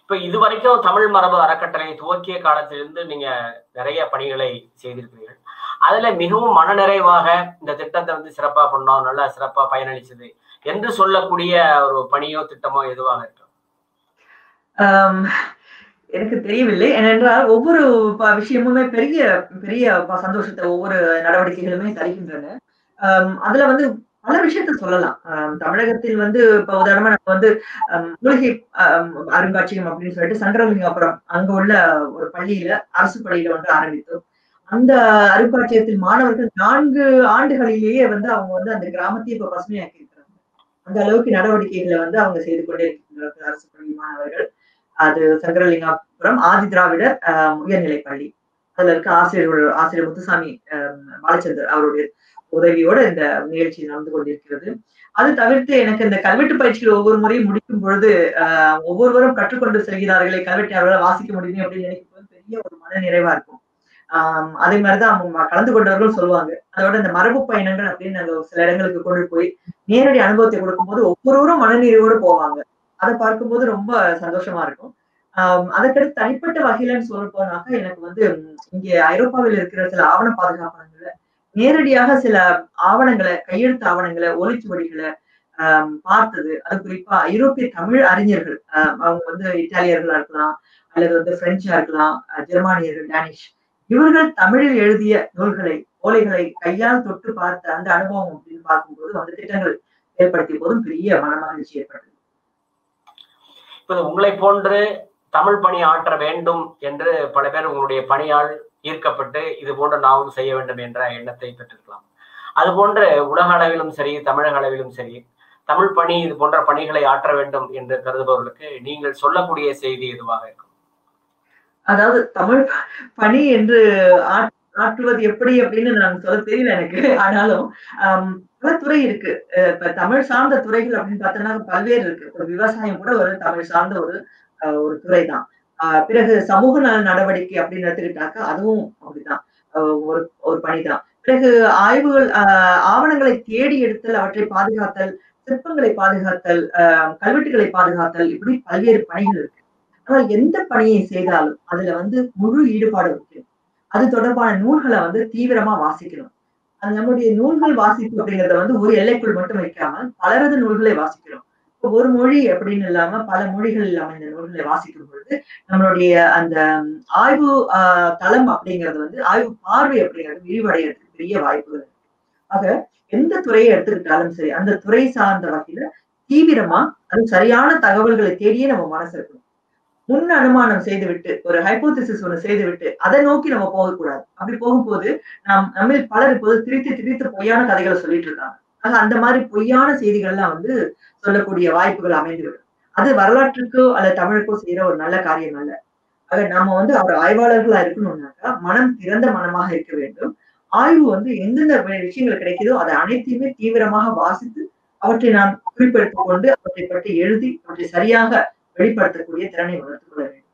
இப்ப இது வரைக்கும் தமிழ் மரபு அறக்கட்டளை துவக்கிய காலத்திலிருந்து நீங்க நிறைய பணிகளை செய்திருக்கிறீர்கள் அதுல மிகவும் மனநிறைவாக இந்த திட்டத்தை வந்து சிறப்பா பண்ணோம் நல்லா சிறப்பா பயனளிச்சது என்று சொல்லக்கூடிய ஒரு பணியோ திட்டமோ எதுவாக இருக்கும் ஆம், எனக்கு தெரியவில்லை ஏனென்றால் ஒவ்வொரு ப- விஷயமுமே பெரிய பெரிய ப- சந்தோஷத்தை ஒவ்வொரு நடவடிக்கைகளுமே தருகின்றன ஆம், அதுல வந்து பல விஷயத்த சொல்லலாம் ஆம், தமிழகத்தில் வந்து இப்ப உதாரணமா நம்ம வந்து ஆம், மூலிகை ஆம், அருங்காட்சியகம் அப்படின்னு சொல்லிட்டு சங்கரலிங்கபுரம் அங்க உள்ள ஒரு பள்ளியில அரசு பள்ளியில வந்து ஆரம்பித்தோம் அந்த அருங்காட்சியகத்தில் மாணவர்கள் நான்கு ஆண்டுகளிலேயே வந்து அவங்க வந்து அந்த கிராமத்தையே இப்ப பசுமையாக்கி இருக்கிறாங்க அந்த அளவுக்கு நடவடிக்கைகளை வந்து அவங்க செய்து கொண்டே இருக்கின்றார்கள் அரசு பள்ளி மாணவர்கள் அது சங்கரலிங்காபுரம் ஆதி திராவிடர் ஆஹ், உயர்நிலைப் பள்ளி அதுல இருக்க ஆசிரியர் ஆசிரியர் முத்துசாமி ஆஹ், பாலச்சந்தர் அவருடைய உதவியோட இந்த நிகழ்ச்சி நடந்து கொண்டிருக்கிறது அது தவிர்த்து எனக்கு இந்த கல்வெட்டு பயிற்சிகள் ஒவ்வொரு முறையும் முடிக்கும் பொழுது ஆஹ், ஒவ்வொருவரும் கற்றுக்கொண்டு செல்கிறார்களே கல்வெட்டை அவர்களால் வாசிக்க முடியுமே அப்படின்னு நினைக்கும் போது பெரிய ஒரு மன நிறைவா இருக்கும் ஆஹ் அதே மாதிரிதான் அவங்க கலந்து கொண்டவர்களும் சொல்லுவாங்க அதோட இந்த மரபு பயணங்கள் அப்படின்னு நாங்க சில இடங்களுக்கு கொண்டு போய் நேரடி அனுபவத்தை கொடுக்கும்போது ஒவ்வொருவரும் மனநிறைவோடு போவாங்க அதை பார்க்கும்போது ரொம்ப சந்தோஷமா இருக்கும் ஆஹ் அதற்கடுத்து தனிப்பட்ட வகையிலன்னு சொல்ல போனாக்க எனக்கு வந்து உம், இங்கே ஐரோப்பாவில் இருக்கிற சில ஆவண பாதுகாப்பாளர்களை நேரடியாக சில ஆவணங்களை கையெழுத்து ஆவணங்களை ஒலிச்சுவடிகளை ஆஹ் பார்த்தது அது குறிப்பா ஐரோப்பிய தமிழ் அறிஞர்கள் ஆஹ் அவங்க வந்து இத்தாலியர்களா இருக்கலாம் அல்லது வந்து பிரெஞ்சா இருக்கலாம் அஹ் ஜெர்மானியர்கள் டேனிஷ் இவர்கள் தமிழில் எழுதிய நூல்களை ஓலைகளை கையால் தொட்டு பார்த்த அந்த அனுபவம் அப்படின்னு பார்க்கும்போது அந்த திட்டங்கள் ஏற்படுத்திய போதும் பெரிய மனமகிழ்ச்சி ஏற்பட்டது இப்ப உங்களை போன்று தமிழ் பணி ஆற்ற வேண்டும் என்று பல பேர் உங்களுடைய பணியால் ஈர்க்கப்பட்டு இது போன்று நாமும் செய்ய வேண்டும் என்ற எண்ணத்தை பெற்றிருக்கலாம் அது போன்று உலக அளவிலும் சரி தமிழக அளவிலும் சரி தமிழ் பணி இது போன்ற பணிகளை ஆற்ற வேண்டும் என்று கருதுபவர்களுக்கு நீங்கள் சொல்லக்கூடிய செய்தி எதுவாக இருக்கும் அதாவது தமிழ் பணி என்று ஆற்- ஆற்றுவது எப்படி அப்படின்னு நான் சொல்ல தெரியல எனக்கு ஆனாலும் ஆம், பல துறை இருக்கு அஹ் இப்ப தமிழ் சார்ந்த துறைகள் அப்படின்னு பார்த்தோம்னா பல்வேறு இருக்கு இப்ப விவசாயம் கூட ஒரு தமிழ் சார்ந்த ஒரு அஹ், ஒரு துறை தான் பிறகு சமூக நல நடவடிக்கை அப்படின்னு எடுத்துக்கிட்டாக்கா அதுவும் அப்படிதான் அஹ், ஒரு ஒரு பணிதான் பிறகு ஆய்வுகள் ஆஹ், ஆவணங்களை தேடி எடுத்தல் அவற்றை பாதுகாத்தல் சிற்பங்களை பாதுகாத்தல் ஆஹ், கல்வெட்டுகளை பாதுகாத்தல் இப்படி பல்வேறு பணிகள் இருக்கு ஆனால் எந்த பணியை செய்தாலும் அதுல வந்து முழு ஈடுபாடு வைக்கணும் அது தொடர்பான நூல்களை வந்து தீவிரமா வாசிக்கணும் அது நம்முடைய நூல்கள் வாசிப்பு அப்படிங்கறத வந்து ஒரு எல்லைக்குள் மட்டும் வைக்காமல் பலரது நூல்களை வாசிக்கணும் இப்போ ஒரு மொழி அப்படின்னு இல்லாம பல மொழிகள் இல்லாம இந்த நூல்களை வாசிக்கும் பொழுது நம்மளுடைய அந்த ம், ஆய்வு ஆஹ், தளம் அப்படிங்கிறது வந்து ஆய்வு பார்வை அப்படிங்கிறது விரிவடைகிறதுக்கு பெரிய வாய்ப்புகள் இருக்கு ஆக எந்த துறையை எடுத்துக்கிட்டாலும் சரி அந்த துறை சார்ந்த வகையில தீவிரமா அது சரியான தகவல்களை தேடியே நம்ம மனசு இருக்கணும் முன் அனுமானம் செய்துவிட்டு ஒரு ஹைப்போதிசிஸ் ஒண்ணு செய்துவிட்டு அதை நோக்கி நம்ம போகக்கூடாது அப்படி போகும்போது நாம் நம்மில் பலர் இப்போது திரித்து திரித்து பொய்யான கதைகளை சொல்லிட்டு இருக்காங்க ஆக அந்த மாதிரி பொய்யான செய்திகள்லாம் வந்து சொல்லக்கூடிய வாய்ப்புகள் அமைந்துவிடும் அது வரலாற்றுக்கோ அல்லது தமிழுக்கோ செய்யற ஒரு நல்ல காரியம் அல்ல ஆக நாம வந்து அவர் ஆய்வாளர்களா இருக்கணும்னாக்கா மனம் திறந்த மனமாக இருக்க வேண்டும் ஆய்வு வந்து எந்தெந்த வி- விஷயங்கள் கிடைக்குதோ அதை அனைத்தையுமே தீவிரமாக வாசித்து அவற்றை நாம் குறிப்பெடுத்துக் கொண்டு அவற்றை பற்றி எழுதி அவற்றை சரியாக வெளிப்படுத்தக்கூடிய திறனை வளர்த்துக் கொள்ள வேண்டும்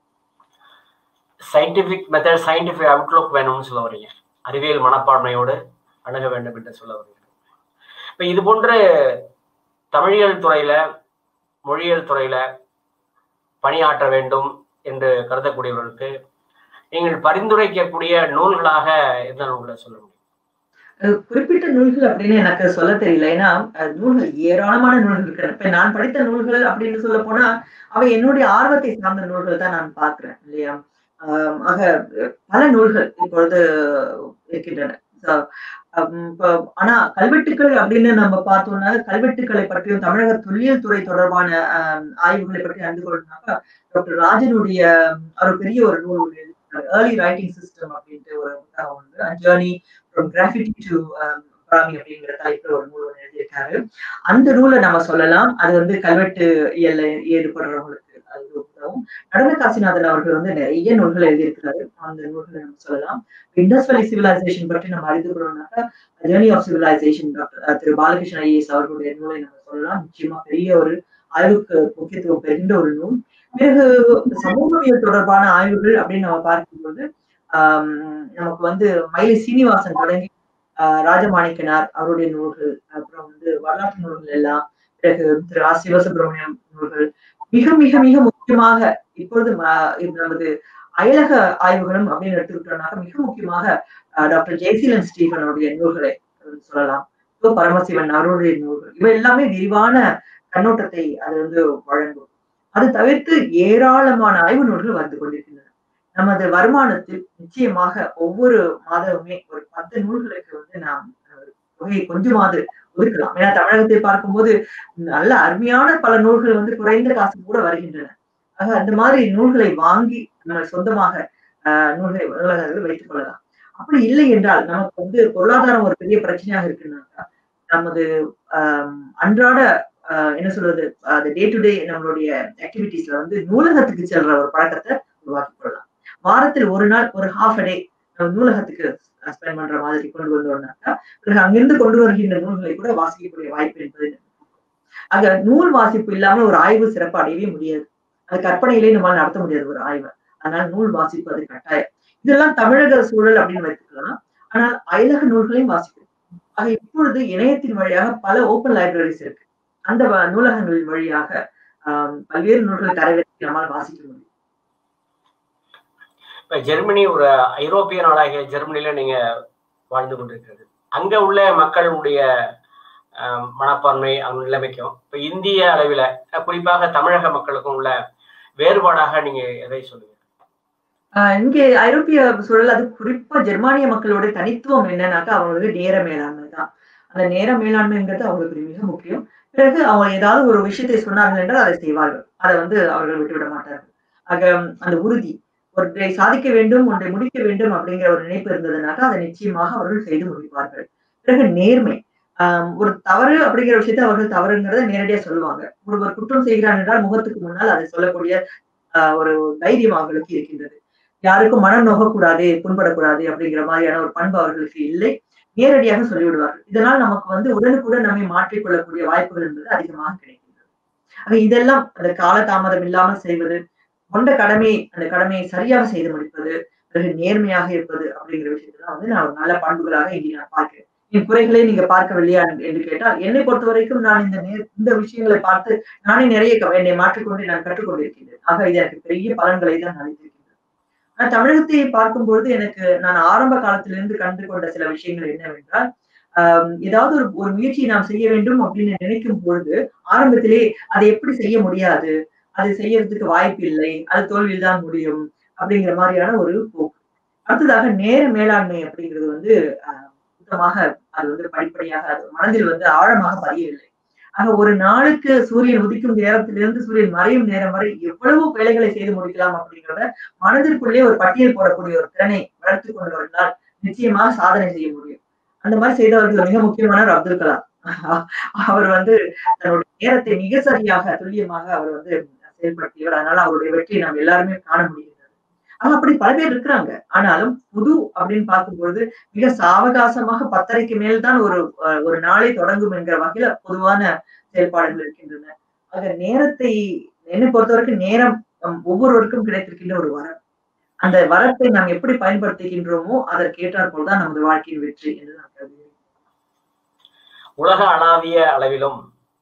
சயின்டிபிக் மெத்தட் சயின்டிபிக் அவுட்லுக் வேணும்னு சொல்ல வரீங்க அறிவியல் மனப்பான்மையோடு அணுக வேண்டும் என்று சொல்ல வரீங்க இப்ப இது போன்று தமிழியல் துறையில மொழியியல் துறையில பணியாற்ற வேண்டும் என்று கருதக்கூடியவர்களுக்கு நீங்கள் பரிந்துரைக்கக்கூடிய நூல்களாக எந்த நூல்களை சொல்ல முடியும் அஹ் குறிப்பிட்ட நூல்கள் அப்படின்னு எனக்கு சொல்ல தெரியல ஏன்னா அஹ் நூல்கள் ஏராளமான நூல்கள் இருக்கு இப்ப நான் படித்த நூல்கள் அப்படின்னு சொல்ல போனா அவை என்னுடைய ஆர்வத்தை சார்ந்த நூல்கள் தான் நான் பார்க்கிறேன் இல்லையா ஆஹ் ஆக பல நூல்கள் இப்பொழுது இருக்கின்றன So, ஹம் இப்ப ஆனா கல்வெட்டுக்கள் அப்படின்னு நம்ம பார்த்தோம்னா கல்வெட்டுக்களை பற்றியும் தமிழக தொல்லியல் துறை தொடர்பான ஆஹ் ஆய்வுகளை பற்றி அறிந்து கொள்ளணும்னாக்கா டாக்டர் ராஜனுடைய ஒரு பெரிய ஒரு நூல் ஒன்று எழுதியிருக்காரு ஏர்லி ரைட்டிங் சிஸ்டம் அப்படின்ட்டு ஒரு புத்தகம் உண்டு journey from graffiti to Brahmi அப்படிங்கிற தலைப்புல ஒரு நூல் ஒன்று எழுதியிருக்காரு அந்த நூலை நம்ம சொல்லலாம் அது வந்து கல்வெட்டு இயல்ல ஈடுபடுறவங்களுக்கு அது உதவும் நடன காசிநாதன் அவர்கள் வந்து நிறைய நூல்கள் எழுதியிருக்கிறாரு அந்த நூல்களை நம்ம சொல்லலாம் இண்டஸ் வேலி சிவிலைசேஷன் பற்றி நம்ம அறிந்து கொள்ளணும்னாக்கா ஜேர்னி ஆஃப் சிவிலைசேஷன் டாக்டர் திரு பாலகிருஷ்ண ஐஏஎஸ் அவர்களுடைய நூலை நம்ம சொல்லலாம் நிச்சயமா பெரிய ஒரு ஆய்வுக்கு முக்கியத்துவம் பெறுகின்ற ஒரு நூல் பிறகு சமூகவியல் தொடர்பான ஆய்வுகள் அப்படின்னு நம்ம பார்க்கும்போது ஆஹ் நமக்கு வந்து மயிலை சீனிவாசன் தொடங்கி ஆஹ் ராஜமாணிக்கனார் அவருடைய நூல்கள் அப்புறம் வந்து வரலாற்று நூல்கள் எல்லாம் பிறகு திரு ஆர் சிவசுப்பிரமணியம் நூல்கள் மிக மிக மிக முக்கியமாக இப்பொழுது ம- இது நமது அயலக ஆய்வுகளும் அப்படின்னு எடுத்துக்கிட்டோம்னாக்க மிக முக்கியமாக அஹ், டாக்டர் ஜெயசீலன் ஸ்டீஃபன் அவருடைய நூல்களை அஹ், சொல்லலாம் இப்போ பரமசிவன் அவருடைய நூல்கள் இவை எல்லாமே விரிவான கண்ணோட்டத்தை அது வந்து வழங்கும் அது தவிர்த்து ஏராளமான ஆய்வு நூல்கள் வந்து கொண்டிருக்கின்றன நமது வருமானத்தில் நிச்சயமாக ஒவ்வொரு மாதமுமே ஒரு பத்து நூல்களுக்கு வந்து நாம் அஹ், தொகையை கொஞ்சமாவது ஒதுக்கலாம் ஏன்னா தமிழகத்தை பார்க்கும்போது நல்ல அருமையான பல நூல்கள் வந்து குறைந்த காசு கூட வருகின்றன ஆக அந்த மாதிரி நூல்களை வாங்கி நம்ம சொந்தமாக ஆஹ் நூல்களை நூலகத்தில் வைத்துக் கொள்ளலாம் அப்படி இல்லை என்றால் நமக்கு வந்து பொருளாதாரம் ஒரு பெரிய பிரச்சனையாக இருக்குன்னாக்கா நமது ஆஹ் அன்றாட ஆஹ் என்ன சொல்றது அது டே டு டே நம்மளுடைய ஆக்டிவிட்டிஸ்ல வந்து நூலகத்துக்கு செல்ற ஒரு பழக்கத்தை உருவாக்கிக் கொள்ளலாம் வாரத்தில் ஒரு நாள் ஒரு ஹாஃப் அ டே நம்ம நூலகத்துக்கு ஸ்பெண்ட் பண்ற மாதிரி கொண்டு வந்தோம்னாக்கா பிறகு அங்கிருந்து கொண்டு வருகின்ற நூல்களை கூட வாசிக்கக்கூடிய வாய்ப்பு என்பது ஆக நூல் வாசிப்பு இல்லாம ஒரு ஆய்வு சிறப்பு அடையவே முடியாது அது கற்பனையிலே நம்மால் நடத்த முடியாது ஒரு ஆய்வை அதனால நூல் வாசிப்பு அது கட்டாயம் இதெல்லாம் தமிழக சூழல் அப்படின்னு வைத்துக்கலாம் ஆனால் அயலக நூல்களையும் வாசிக்கணும் ஆக இப்பொழுது இணையத்தின் வழியாக பல ஓப்பன் லைப்ரரிஸ் இருக்கு அந்த வ- நூலகங்களின் வழியாக ஆஹ் பல்வேறு நூல்களை தரவேற்றி நம்மால் வாசிக்க முடியும் இப்ப ஜெர்மனி ஒரு ஐரோப்பிய நாடாகிய ஜெர்மனில நீங்க வாழ்ந்து கொண்டிருக்கிறது அங்க உள்ள மக்களுடைய ஆஹ், மனப்பான்மை அவங்க நிலைமைக்கும் இப்ப இந்திய அளவில அஹ், குறிப்பாக தமிழக மக்களுக்கும் உள்ள வேறுபாடாக நீங்க எதை சொல்லுவீங்க ஆஹ் இங்கே ஐரோப்பிய சூழல் அது குறிப்பா ஜெர்மானிய மக்களோட தனித்துவம் என்னன்னாக்கா அவங்களுக்கு நேர மேலாண்மை தான் அந்த நேர மேலாண்மைங்கிறது அவங்களுக்கு மிக முக்கியம் பிறகு அவங்க ஏதாவது ஒரு விஷயத்தை சொன்னார்கள் என்றால் அதை செய்வார்கள் அதை வந்து அவர்கள் விட்டுவிட மாட்டார்கள் ஆக அந்த உறுதி ஒன்றை சாதிக்க வேண்டும் ஒன்றை முடிக்க வேண்டும் அப்படிங்கிற ஒரு நினைப்பு இருந்ததுனாக்கா அதை நிச்சயமாக அவர்கள் செய்து முடிப்பார்கள் பிறகு நேர்மை ஆஹ் ஒரு தவறு அப்படிங்கிற விஷயத்தை அவர்கள் தவறுங்கிறத நேரடியா சொல்லுவாங்க ஒருவர் குற்றம் செய்கிறான் என்றால் முகத்துக்கு முன்னால் அதை சொல்லக்கூடிய ஆஹ் ஒரு தைரியம் அவர்களுக்கு இருக்கின்றது யாருக்கும் மனம் நோகக்கூடாது புண்படக்கூடாது அப்படிங்கிற மாதிரியான ஒரு பண்பு அவர்களுக்கு இல்லை நேரடியாக சொல்லிவிடுவார்கள் இதனால் நமக்கு வந்து உடனுக்குடன் நம்மை மாற்றிக்கொள்ளக்கூடிய வாய்ப்புகள் என்பது அதிகமாக கிடைக்கின்றது ஆக இதெல்லாம் அந்த காலதாமதம் இல்லாமல் செய்வது கொண்ட கடமையை அந்த கடமையை சரியாக செய்து முடிப்பது பிறகு நேர்மையாக இருப்பது அப்படிங்கிற விஷயத்தெல்லாம் வந்து நான் ஒரு நல்ல பண்புகளாக இங்கே நான் பார்க்கிறேன் என் குறைகளை நீங்க பார்க்கவில்லையா என்று கேட்டால் என்னை பொறுத்த வரைக்கும் நான் இந்த நேர் இந்த விஷயங்களை பார்த்து நானே நிறைய க- என்னை மாற்றிக்கொண்டு நான் கற்றுக்கொண்டிருக்கின்றேன் ஆக இது எனக்கு பெரிய பலன்களை தான் அளித்திருக்கின்றது ஆனா தமிழகத்தை பார்க்கும்பொழுது எனக்கு நான் ஆரம்ப காலத்திலிருந்து கண்டு கொண்ட சில விஷயங்கள் என்னவென்றால் ஆஹ் ஏதாவது ஒரு ஒரு முயற்சியை நாம் செய்ய வேண்டும் அப்படின்னு நினைக்கும் பொழுது ஆரம்பத்திலே அதை எப்படி செய்ய முடியாது அது செய்யறதுக்கு வாய்ப்பு இல்லை அது தோல்வியில் தான் முடியும் அப்படிங்கிற மாதிரியான ஒரு போக்கு அடுத்ததாக நேர மேலாண்மை அப்படிங்கிறது வந்து ஆஹ் சுத்தமாக அது வந்து படிப்படியாக அது மனதில் வந்து ஆழமாக பதியவில்லை ஆக ஒரு நாளுக்கு சூரியன் உதிக்கும் நேரத்திலிருந்து சூரியன் மறையும் நேரம் வரை எவ்வளவு வேலைகளை செய்து முடிக்கலாம் அப்படிங்கிறத மனதிற்குள்ளே ஒரு பட்டியல் போடக்கூடிய ஒரு திறனை வளர்த்து கொண்டு வந்தால் நிச்சயமாக சாதனை செய்ய முடியும் அந்த மாதிரி செய்தவர்கள் மிக முக்கியமானவர் அப்துல் கலாம் அவர் வந்து தன்னுடைய நேரத்தை மிக சரியாக துல்லியமாக அவர் வந்து செயல்படுத்தியவர் அதனால அவருடைய வெற்றியை நாம் எல்லாருமே காண முடிகிறது ஆனா அப்படி பல பேர் இருக்கிறாங்க ஆனாலும் புது அப்படின்னு பார்க்கும்பொழுது மிக சாவகாசமாக பத்தரைக்கு மேல் தான் ஒரு அஹ், ஒரு நாளை தொடங்கும் என்கிற வகையில பொதுவான செயல்பாடுகள் இருக்கின்றன ஆக நேரத்தை என்னை பொறுத்தவரைக்கும் நேரம் ஹம், ஒவ்வொருவருக்கும் கிடைத்திருக்கின்ற ஒரு வரம் அந்த வரத்தை நாம் எப்படி பயன்படுத்துகின்றோமோ அதற்கேற்றாற் போல்தான் நமது வாழ்க்கையின் வெற்றி என்று நான் கருதுகிறேன் உலக அளாவிய அளவிலும்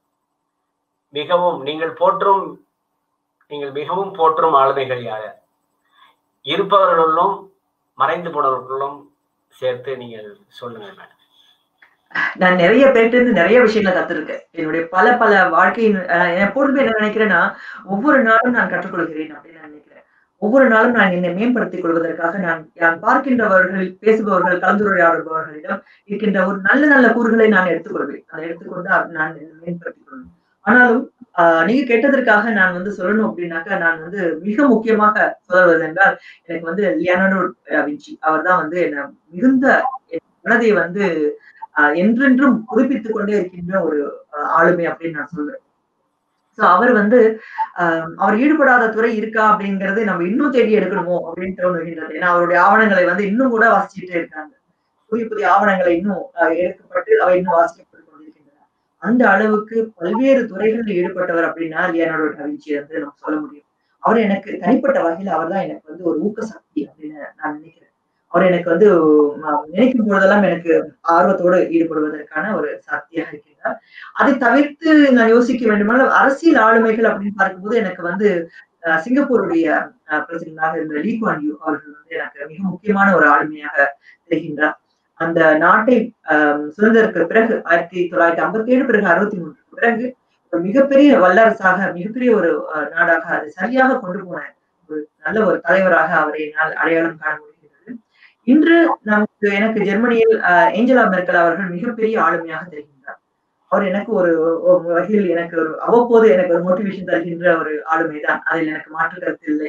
மிகவும் நீங்கள் போற்றும் நீங்கள் மிகவும் போற்றும் ஆளுமைகள் யார் இருப்பவர்களும் மறைந்து போனவர்களும் சேர்த்து நீங்கள் சொல்லுங்க மேடம் நான் நிறைய பேர்ட்ட இருந்து நிறைய விஷயங்களை கத்திருக்கேன் என்னுடைய பல பல வாழ்க்கையின் அஹ், எப்பொழுதுமே என்ன நினைக்கிறேன்னா ஒவ்வொரு நாளும் நான் கற்றுக்கொள்கிறேன் அப்படின்னு நான் நினைக்கிறேன் ஒவ்வொரு நாளும் நான் என்னை மேம்படுத்திக் கொள்வதற்காக நான் நான் பார்க்கின்றவர்கள் பேசுபவர்கள் கலந்துரையாடுபவர்களிடம் இருக்கின்ற ஒரு நல்ல நல்ல கூறுகளை நான் எடுத்துக்கொள்வேன் அதை எடுத்துக்கொண்டு அதை நான் என்னை மேம்படுத்திக் கொள்வேன் ஆனாலும் ஆஹ் நீங்க கேட்டதற்காக நான் வந்து சொல்லணும் அப்படின்னாக்கா நான் வந்து மிக முக்கியமாக சொல்வது என்றால் எனக்கு வந்து லியானோ விஞ்சி அவர் தான் வந்து என்ன மிகுந்த என் மனதை வந்து ஆஹ் என்றென்றும் புதுப்பித்துக் கொண்டே இருக்கின்ற ஒரு ஆஹ் ஆளுமை அப்படின்னு நான் சொல்வேன் சோ அவர் வந்து ஆஹ் அவர் ஈடுபடாத துறை இருக்கா அப்படிங்கறது நம்ம இன்னும் தேடி எடுக்கணுமோ அப்படின்னு தோணுகின்றது ஏன்னா அவருடைய ஆவணங்களை வந்து இன்னும் கூட வாசிச்சுட்டே இருக்காங்க புதிய புதிய ஆவணங்களை இன்னும் ஆஹ் எடுக்கப்பட்டு அவை இன்னும் வாசிக்கப்பட்டு கொண்டிருக்கின்றன அந்த அளவுக்கு பல்வேறு துறைகளில் ஈடுபட்டவர் அப்படின்னா லியானோட டவின்சி வந்து நம்ம சொல்ல முடியும் அவர் எனக்கு தனிப்பட்ட வகையில அவர் தான் எனக்கு வந்து ஒரு ஊக்க சக்தி அப்படின்னு நான் நினைக்கிறேன் அவர் எனக்கு வந்து அஹ், நினைக்கும் பொழுதெல்லாம் எனக்கு ஆர்வத்தோடு ஈடுபடுவதற்கான ஒரு சாத்தியாக இருக்கின்றார் அதை தவிர்த்து நான் யோசிக்க வேண்டுமானால் அரசியல் ஆளுமைகள் அப்படின்னு பார்க்கும்போது எனக்கு வந்து அஹ், சிங்கப்பூருடைய பிரசிடண்டாக இருந்த லீ குவான் யூ அவர்கள் வந்து எனக்கு மிக முக்கியமான ஒரு ஆளுமையாக தெரிகின்றார் அந்த நாட்டை ஆஹ், சுதந்திரத்துக்கு பிறகு ஆயிரத்தி தொள்ளாயிரத்தி ஐம்பத்தி ஏழு பிறகு அறுபத்தி மூன்றுக்கு பிறகு ஒரு மிகப்பெரிய வல்லரசாக மிகப்பெரிய ஒரு அஹ், நாடாக அதை சரியாக கொண்டு போன ஒரு நல்ல ஒரு தலைவராக அவரை என்னால் அடையாளம் காண முடிகிறது இன்று நமக்கு எனக்கு ஜெர்மனியில் ஆஹ், ஏஞ்சலா மெர்க்கல் அவர்கள் மிகப்பெரிய ஆளுமையாக தெரிகின்றார் அவர் எனக்கு ஒரு ஒரு வகையில் எனக்கு ஒரு அவ்வப்போது எனக்கு ஒரு மோட்டிவேஷன் தருகின்ற ஒரு ஆளுமைதான் அதில் எனக்கு மாற்று கருத்து இல்லை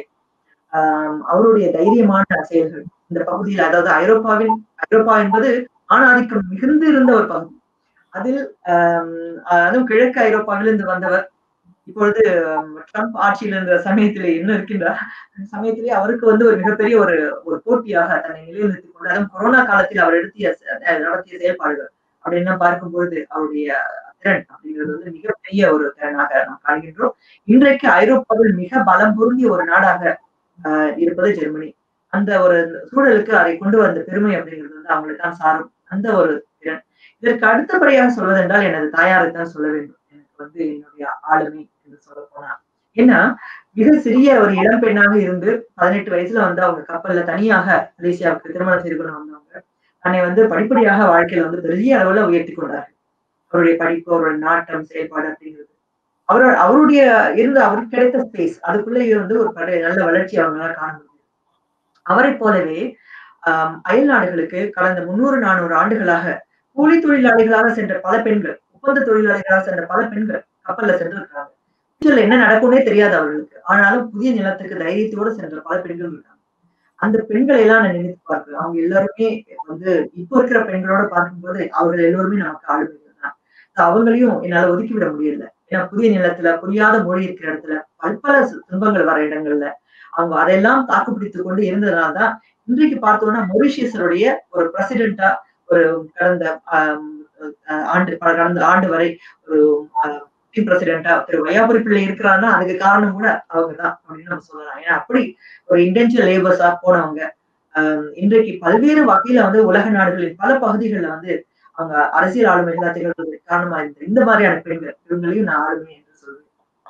ஆஹ் அவருடைய தைரியமான செயல்கள் இந்த பகுதியில் அதாவது ஐரோப்பாவின் ஐரோப்பா என்பது ஆணாதிக்கம் மிகுந்து இருந்த ஒரு பகுதி அதில் ஆஹ் அதுவும் கிழக்கு ஐரோப்பாவிலிருந்து வந்தவர் இப்பொழுது ஆஹ் ட்ரம்ப் ஆட்சியில் இருந்த சமயத்திலே இன்னும் இருக்கின்றார் அந்த சமயத்திலே அவருக்கு வந்து ஒரு மிகப்பெரிய ஒரு ஒரு போட்டியாக தன்னை நிலைநிறுத்திக் கொண்டு அதுவும் கொரோனா காலத்தில் அவர் எடுத்திய செ- நடத்திய செயல்பாடுகள் அப்படின்னு பார்க்கும்பொழுது அவருடைய திறன் அப்படிங்கிறது வந்து மிகப்பெரிய ஒரு திறனாக நாம் காண்கின்றோம் இன்றைக்கு ஐரோப்பாவில் மிக பலம் பொருந்திய ஒரு நாடாக ஆஹ் இருப்பது ஜெர்மனி அந்த ஒரு சூழலுக்கு அதை கொண்டு வந்த பெருமை அப்படிங்கிறது வந்து அவங்களுக்கு தான் சாரும் அந்த ஒரு திறன் இதற்கு அடுத்தபடியாக சொல்வதென்றால் எனது தாயாரை தான் சொல்ல வேண்டும் எனக்கு வந்து என்னுடைய ஆளுமை என்று சொல்ல போனா ஏன்னா மிக சிறிய ஒரு இளம் பெண்ணாக இருந்து பதினெட்டு வயசுல வந்து அவங்க கப்பல்ல தனியாக மலேசியாவுக்கு திருமணம் செய்து கொண்டு வந்தவங்க தன்னை வந்து படிப்படியாக வாழ்க்கையில வந்து பெரிய அளவுல உயர்த்தி கொண்டார்கள் அவருடைய படிப்பு அவருடைய நாட்டம் செயல்பாடு அப்படிங்கிறது அவரோட அவருடைய இருந்த அவருக்கு கிடைத்த ஸ்பேஸ் அதுக்குள்ளேயே வந்து ஒரு படை நல்ல வளர்ச்சி அவங்களால காண முடியும் அவரை போலவே ஆஹ் அயல் நாடுகளுக்கு கடந்த முன்னூறு நானூறு ஆண்டுகளாக கூலி தொழிலாளிகளாக சென்ற பல பெண்கள் ஒப்பந்த தொழிலாளிகளாக சென்ற பல பெண்கள் கப்பல்ல சென்றிருக்கிறாங்க ஃபியூச்சர்ல என்ன நடக்கும்னே தெரியாது அவர்களுக்கு ஆனாலும் புதிய நிலத்துக்கு தைரியத்தோடு சென்ற பல பெண்கள் இருக்காங்க அந்த பெண்களை எல்லாம் நான் நினைத்து பார்க்கிறேன் அவங்க எல்லாருமே வந்து இப்போ இருக்கிற பெண்களோட பார்க்கும்போது அவர்கள் எல்லோருமே நமக்கு ஆளுமைகள் தான் So அவங்களையும் என்னால ஒதுக்கி விட முடியல ஏன்னா புதிய நிலத்துல புரியாத மொழி இருக்கிற இடத்துல பல்பல துன்பங்கள் வர இடங்கள்ல அவங்க அதையெல்லாம் தாக்குப்பிடித்துக் கொண்டு இருந்ததுனால்தான் இன்றைக்கு பார்த்தோம்னா மொரிஷியஸருடைய ஒரு பிரசிடென்டா ஒரு கடந்த ஆம், அஹ், ஆண்டு கடந்த ஆண்டு வரை ஒரு பிரசிடென்டா திரு வையாபுரி பிள்ளை இருக்கிறாங்கன்னா அதுக்கு காரணம் கூட அவங்க தான் அப்படின்னு நம்ம சொல்லலாம் ஏன்னா அப்படி ஒரு இன்டென்ஷியல் லேபர்ஸா போனவங்க ஆஹ் இன்றைக்கு பல்வேறு வகையில வந்து உலக நாடுகளின் பல பகுதிகளில் வந்து அவங்க அரசியல் ஆளுமைகளா திகழ்வதற்கு காரணமா இருந்த இந்த மாதிரியான பெண்கள் இவங்களையும் நான் ஆளுமை என்று சொல்வேன்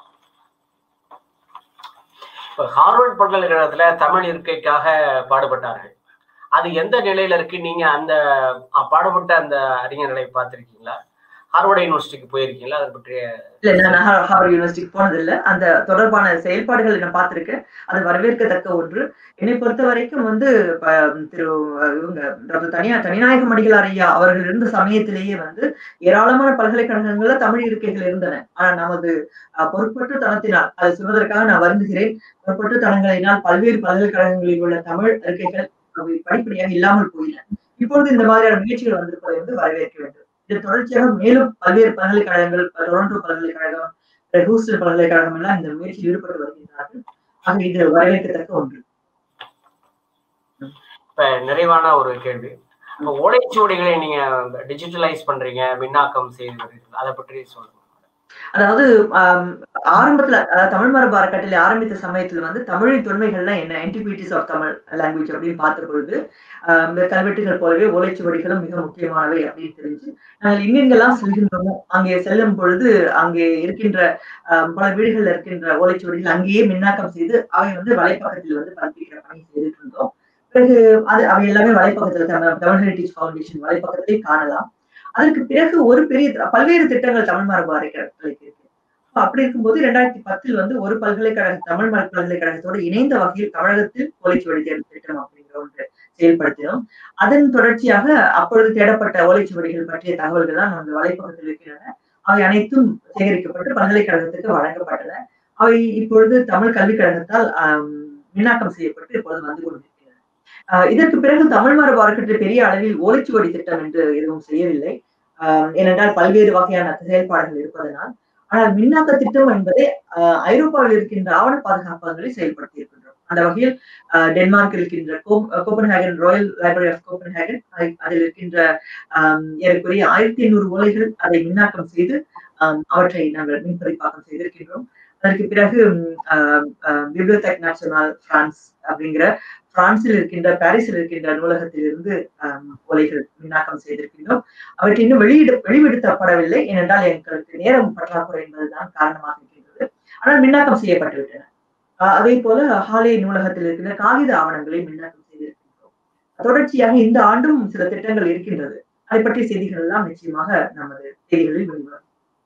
இப்ப ஹார்வர்ட் பல்கலைக்கழகத்துல தமிழ் இருக்கைக்காக பாடுபட்டார்கள் அது எந்த நிலையில இருக்கு நீங்க அந்த அஹ், பாடுபட்ட அந்த அறிஞர்களை பார்த்திருக்கீங்களா ஹார்வர்ட் யூனிவர்சிட்டிக்கு போயிருக்கீங்களா அதை பற்றிய இல்ல நான் ஹா- ஹார்வர்ட் யூனிவர்சிட்டிக்கு போனதில்லை அந்த தொடர்பான செயல்பாடுகளை நான் பார்த்திருக்கேன் அது வரவேற்கத்தக்க ஒன்று என்னை பொறுத்த வரைக்கும் வந்து இப்ப, திரு அஹ், இவங்க டாக்டர் தனியா தனிநாயகம் அடிகளார் ஐயா அவர்கள் இருந்த சமயத்திலேயே வந்து ஏராளமான பல்கலைக்கழகங்கள்ல தமிழ் இருக்கைகள் இருந்தன ஆனா நமது அஹ், பொறுப்பற்ற தனத்தினால் அதை சொல்வதற்காக நான் வருந்துகிறேன் பொறுப்பற்ற தனங்களினால் பல்வேறு பல்கலைக்கழகங்களில் உள்ள தமிழ் இருக்கைகள் அவை படிப்படியாக இல்லாமல் போயின இப்பொழுது இந்த மாதிரியான முயற்சிகள் வந்திருப்பதை வந்து வரவேற்க வேண்டும் இது தொடர்ச்சியாக மேலும் பல்வேறு பல்கலைக்கழகங்கள் டொரண்டோ பல்கலைக்கழகம் பிறகு ஹூஸ்டன் பல்கலைக்கழகம் எல்லாம் இந்த முயற்சியில் ஈடுபட்டு வருகின்றார்கள் ஆக இது வரவேற்கத்தக்க ஒன்று இப்ப நிறைவான ஒரு கேள்வி இப்ப ஓலைச்சுவடிகளை நீங்க டிஜிட்டலைஸ் பண்றீங்க மின்னாக்கம் செய்து வருகிறீர்கள் அதை பற்றி சொல்லுங்க அதாவது ஆம், ஆரம்பத்துல அதாவது தமிழ் மரபு அறக்கட்டளை ஆரம்பித்த சமயத்துல வந்து தமிழின் தொன்மைகள்லாம் என்ன ஆன்டிகுவிட்டிஸ் ஆஃப் தமிழ் லாங்குவேஜ் அப்படின்னு பார்த்த பொழுது ஆஹ் இந்த கல்வெட்டுகள் போலவே ஓலைச்சுவடிகளும் மிக முக்கியமானவை அப்படின்னு தெரிஞ்சு நாங்கள் எங்கெங்கெல்லாம் செல்கின்றோமோ அங்கே செல்லும் பொழுது அங்கே இருக்கின்ற ஆஹ் பல வீடுகள்ல இருக்கின்ற ஓலைச்சுவடிகள் அங்கேயே மின்னாக்கம் செய்து அவை வந்து வலைப்பக்கத்தில் வந்து பதிப்பிக்கிற பணி செய்துட்டு இருந்தோம் பிறகு அது அவை எல்லாமே வலைப்பக்கத்துல தமிழ் தமிழ் ஹெரிட்டேஜ் ஃபவுண்டேஷன் வலைப்பக்கத்திலே காணலாம் அதற்கு பிறகு ஒரு பெரிய பல்வேறு திட்டங்கள் தமிழ் மரபு அறக்கட்டளைக்கு இருக்கு அப்ப அப்படி இருக்கும்போது இரண்டாயிரத்தி பத்தில் வந்து ஒரு பல்கலைக்கழக தமிழ் மரபு பல்கலைக்கழகத்தோடு இணைந்த வகையில் தமிழகத்தில் ஓலைச்சுவடி தேர்வு திட்டம் அப்படிங்கிற ஒன்று செயல்படுத்தினோம் அதன் தொடர்ச்சியாக அப்பொழுது தேடப்பட்ட ஓலைச்சுவடிகள் பற்றிய தகவல்கள் தான் அந்த வலைப்பக்கத்தில் இருக்கின்றன அவை அனைத்தும் சேகரிக்கப்பட்டு பல்கலைக்கழகத்துக்கு வழங்கப்பட்டன அவை இப்பொழுது தமிழ் கல்விக் கழகத்தால் ஆம், மின்னாக்கம் செய்யப்பட்டு இப்பொழுது வந்து கொண்டிருக்கின்றன ஆஹ் இதற்கு பிறகு தமிழ் மரபு அறக்கட்டளை பெரிய அளவில் ஓலைச்சுவடி திட்டம் என்று எதுவும் செய்யவில்லை ஆஹ் ஏனென்றால் பல்வேறு வகையான செயல்பாடுகள் இருப்பதனால் ஆனால் மின்னாக்க திட்டம் என்பதை ஆஹ் ஐரோப்பாவில் இருக்கின்ற ஆவண பாதுகாப்பகங்களை செயல்படுத்தி இருக்கின்றோம் அந்த வகையில் ஆஹ் டென்மார்க்கில் இருக்கின்ற கோ- Copenhagen Royal Library of Copenhagen அதை- அதில் இருக்கின்ற ஆஹ் ஏறக்குறைய ஆயிரத்தி எண்ணூறு ஓலைகள் அதை மின்னாக்கம் செய்து ஆஹ் அவற்றை நாங்கள் மின்பதிப்பாக்கம் செய்திருக்கின்றோம் அதற்கு பிறகு பிப்ளியோதெக் நேஷனல் பிரான்ஸ் அப்படிங்கிற பிரான்சில் இருக்கின்ற பாரிஸில் இருக்கின்ற நூலகத்திலிருந்து ஓலைகள் விண்ணாக்கம் செய்திருக்கின்றோம் அவற்றை இன்னும் வெளியிட வெளிவிடுத்தப்படவில்லை ஏனென்றால் எங்களுக்கு நேரம் பற்றாக்குறை என்பதுதான் காரணமாக இருக்கின்றது ஆனால் மின்னாக்கம் செய்யப்பட்டு விட்டன அதே போல ஹாலே நூலகத்தில் இருக்கின்ற காகித ஆவணங்களை மின்னாக்கம் செய்திருக்கின்றோம் தொடர்ச்சியாக இந்த ஆண்டும் சில திட்டங்கள் இருக்கின்றது அதை பற்றிய செய்திகள் எல்லாம் நிச்சயமாக நமது செய்திகளில் வெளிவரும்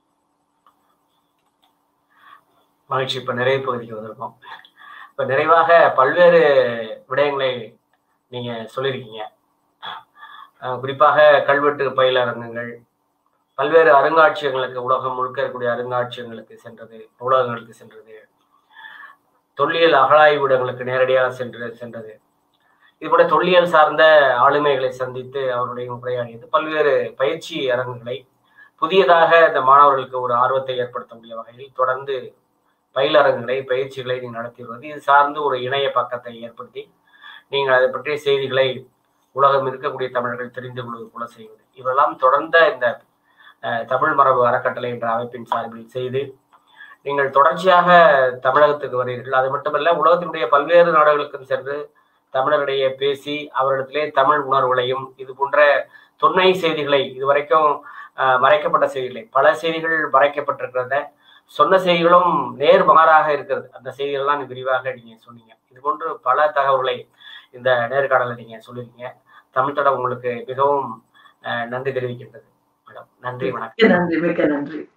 மகிழ்ச்சி இப்ப நிறைவு பகுதிக்கு வந்திருக்கோம் இப்ப நிறைவாக பல்வேறு விடயங்களை நீங்க சொல்லியிருக்கீங்க குறிப்பாக கல்வெட்டு பயிலரங்கங்கள் பல்வேறு அருங்காட்சியகங்களுக்கு உலகம் முழுக்க இருக்கக்கூடிய அருங்காட்சியகங்களுக்கு சென்றது நூலகங்களுக்கு சென்றது தொல்லியல் அகழாய்விடங்களுக்கு நேரடியாக சென்று சென்றது இது போல தொல்லியல் சார்ந்த ஆளுமைகளை சந்தித்து அவருடைய உரையாடியது பல்வேறு பயிற்சி அரங்குகளை புதியதாக இந்த மாணவர்களுக்கு ஒரு ஆர்வத்தை ஏற்படுத்தக்கூடிய வகையில் தொடர்ந்து பயிலரங்குகளை பயிற்சிகளை நீங்கள் நடத்தி வருவது இது சார்ந்து ஒரு இணைய பக்கத்தை ஏற்படுத்தி நீங்கள் அதை பற்றிய செய்திகளை உலகம் இருக்கக்கூடிய தமிழர்கள் தெரிந்து கொள்வது போல செய்வது இவெல்லாம் தொடர்ந்த இந்த தமிழ் மரபு அறக்கட்டளை என்ற அமைப்பின் சார்பில் செய்து நீங்கள் தொடர்ச்சியாக தமிழகத்துக்கு வருகிறீர்கள் அது மட்டுமல்ல உலகத்தினுடைய பல்வேறு நாடுகளுக்கும் சென்று தமிழரிடையே பேசி அவரிடத்திலே தமிழ் உணர்வுகளையும் இது போன்ற தொன்மை செய்திகளை இதுவரைக்கும் மறைக்கப்பட்ட செய்திகளை பல செய்திகள் மறைக்கப்பட்டிருக்கிறத சொன்ன செய்திகளும் நேர் மாறாக இருக்கிறது அந்த செய்திகள்லாம் விரிவாக நீங்க சொன்னீங்க இது போன்று பல தகவல்களை இந்த நேர்காணல நீங்க சொல்லியிருக்கீங்க தமிழ் தடம் உங்களுக்கு மிகவும் நன்றி தெரிவிக்கின்றது மேடம் நன்றி வணக்கம் நன்றி மிக்க நன்றி